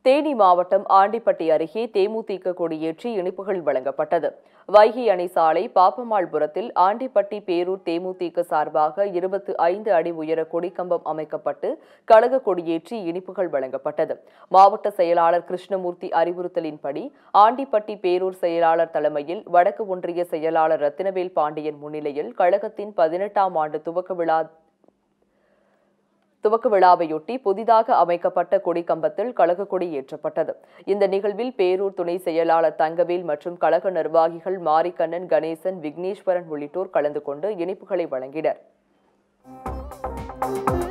தேனி மாவட்டம் ஆண்டிப்பட்டி அருகே தேமுதிக கொடியேற்றி இனிப்புகள் வழங்கப்பட்டது வைகை அணை சாலை பாப்பமாள்புரத்தில் ஆண்டிப்பட்டி பேரூர் தேமுதிக சார்பாக இருபத்து ஐந்து அடி உயர கொடிக்கம்பம் அமைக்கப்பட்டு கழக கொடியேற்றி இனிப்புகள் வழங்கப்பட்டது மாவட்ட செயலாளர் கிருஷ்ணமூர்த்தி அறிவுறுத்தலின்படி ஆண்டிப்பட்டி பேரூர் செயலாளர் தலைமையில் வடக்கு ஒன்றிய செயலாளர் ரத்தினவேல் பாண்டியன் முன்னிலையில் கழகத்தின் பதினெட்டாம் ஆண்டு துவக்க விழா துவக்க விழாவையொட்டி புதிதாக அமைக்கப்பட்ட கொடிக்கம்பத்தில் கழக கொடி ஏற்றப்பட்டது இந்த நிகழ்வில் பேரூர் துணை செயலாளர் தங்கவேல் மற்றும் கழக நிர்வாகிகள் மாரிக்கண்ணன் கணேசன் விக்னேஸ்வரன் உள்ளிட்டோர் கலந்து கொண்டு இனிப்புகளை வழங்கினர்